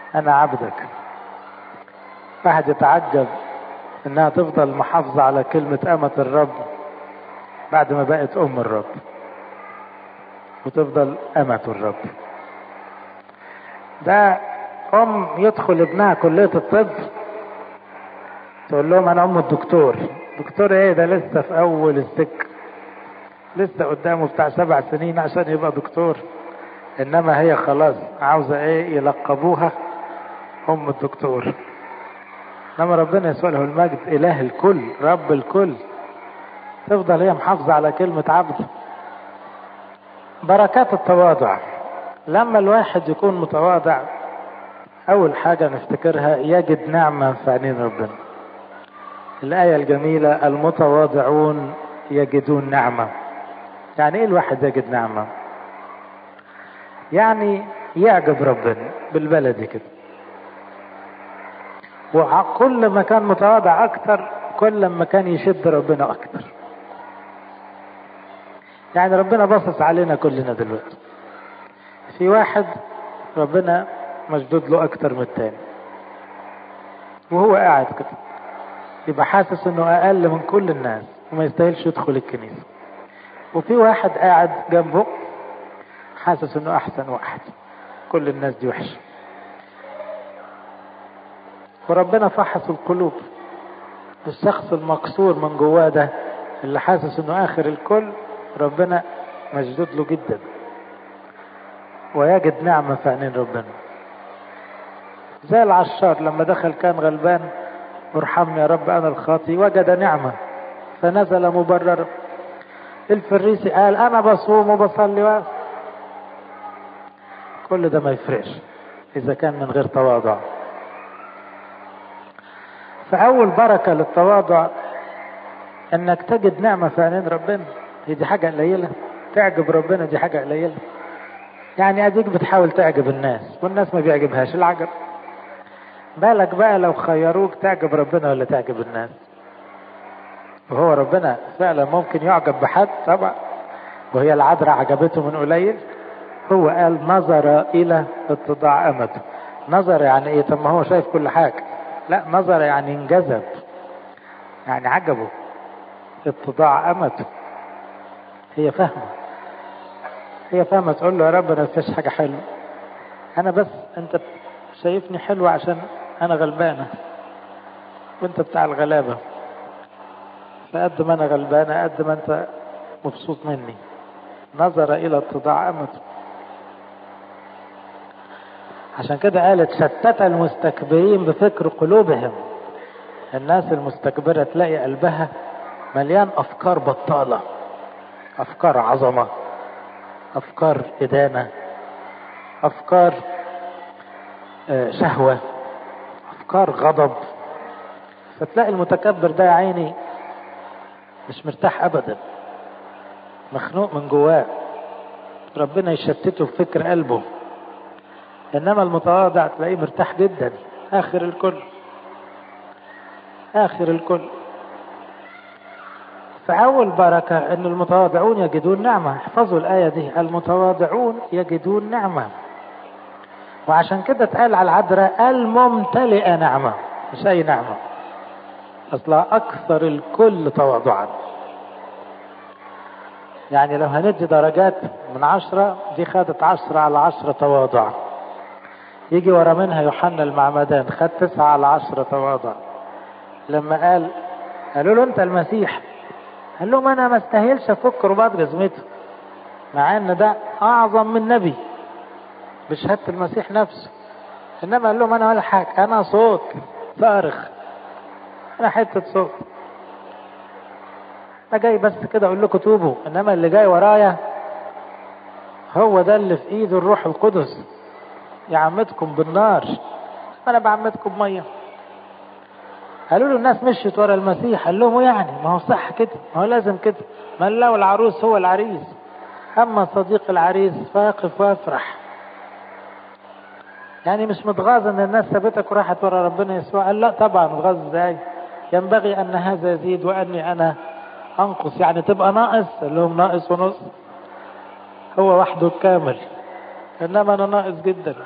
أنا عبدك واحد يتعجب إنها تفضل محافظة على كلمة أمة الرب بعد ما بقت أم الرب وتفضل أمة الرب ده أم يدخل ابنها كلية الطب تقول لهم أنا أم الدكتور دكتور إيه ده لسه في أول السك لسه قدامه بتاع سبع سنين عشان يبقى دكتور إنما هي خلاص عاوزة إيه يلقبوها أم الدكتور إنما ربنا يسوع له المجد إله الكل رب الكل تفضل هي محافظة على كلمة عبد بركات التواضع لما الواحد يكون متواضع أول حاجة نفتكرها يجد نعمة في عينين ربنا الآية الجميلة المتواضعون يجدون نعمة يعني إيه الواحد يجد نعمة يعني يعجب ربنا بالبلدي كده وكل ما كان متواضع أكتر كل ما كان يشد ربنا أكتر يعني ربنا باصص علينا كلنا دلوقتي في واحد ربنا مشدود له اكتر من التاني وهو قاعد كده يبقى حاسس انه اقل من كل الناس وما يستاهلش يدخل الكنيسه وفي واحد قاعد جنبه حاسس انه احسن واحد كل الناس دي وحشه وربنا فحص القلوب الشخص المكسور من جواه ده اللي حاسس انه اخر الكل ربنا مشدود له جدا ويجد نعمة في عينين ربنا زي العشار لما دخل كان غلبان ارحمني يا رب انا الخاطي وجد نعمة فنزل مبررا الفريسي قال انا بصوم وبصلي و... كل ده ما يفرقش اذا كان من غير تواضع فاول بركة للتواضع انك تجد نعمة في عينين ربنا هي دي حاجة قليلة تعجب ربنا دي حاجة قليلة يعني اديك بتحاول تعجب الناس والناس ما بيعجبهاش العجب بالك بقى لو خيروك تعجب ربنا ولا تعجب الناس وهو ربنا فعلا ممكن يعجب بحد طبعا وهي العذراء عجبته من قليل هو قال نظر الى اتضاع امته نظر يعني ايه طب ما هو شايف كل حاجه لا نظر يعني انجذب يعني عجبه اتضاع امته هي فاهمه هي فاهمه تقول له يا رب انا مفيش حاجه حلوه انا بس انت شايفني حلوه عشان انا غلبانه وانت بتاع الغلابه فقد ما انا غلبانه قد ما انت مبسوط مني نظر الى اتضاع امته عشان كده قالت شتت المستكبرين بفكر قلوبهم الناس المستكبره تلاقي قلبها مليان افكار بطاله افكار عظمه افكار ادانه افكار شهوه افكار غضب فتلاقي المتكبر ده يا عيني مش مرتاح ابدا مخنوق من جواه ربنا يشتته في فكر قلبه انما المتواضع تلاقيه مرتاح جدا اخر الكل اخر الكل فاول بركه ان المتواضعون يجدون نعمه احفظوا الايه دي المتواضعون يجدون نعمه وعشان كده اتقال على العذراء الممتلئه نعمه مش اي نعمه اصلها اكثر الكل تواضعا يعني لو هندي درجات من عشرة دي خدت عشرة على عشرة تواضع يجي ورا منها يوحنا المعمدان خد تسعة على عشرة تواضع لما قال قالوا له انت المسيح قال لهم انا ما استاهلش افك رباط جزمته مع ان ده اعظم من نبي بشهادة المسيح نفسه انما قال لهم انا ولا حاجة انا صوت صارخ انا حتة صوت انا جاي بس كده اقول لكم توبوا انما اللي جاي ورايا هو ده اللي في ايده الروح القدس يعمدكم بالنار انا بعمدكم بميه قالوا له الناس مشيت ورا المسيح قال لهم يعني ما هو صح كده ما هو لازم كده من لو العروس هو العريس اما صديق العريس فيقف ويفرح يعني مش متغاظ ان الناس سابتك وراحت ورا ربنا يسوع قال لا طبعا متغاظ ازاي ينبغي ان هذا يزيد واني انا انقص يعني تبقى ناقص قال لهم ناقص ونص هو وحده الكامل انما انا ناقص جدا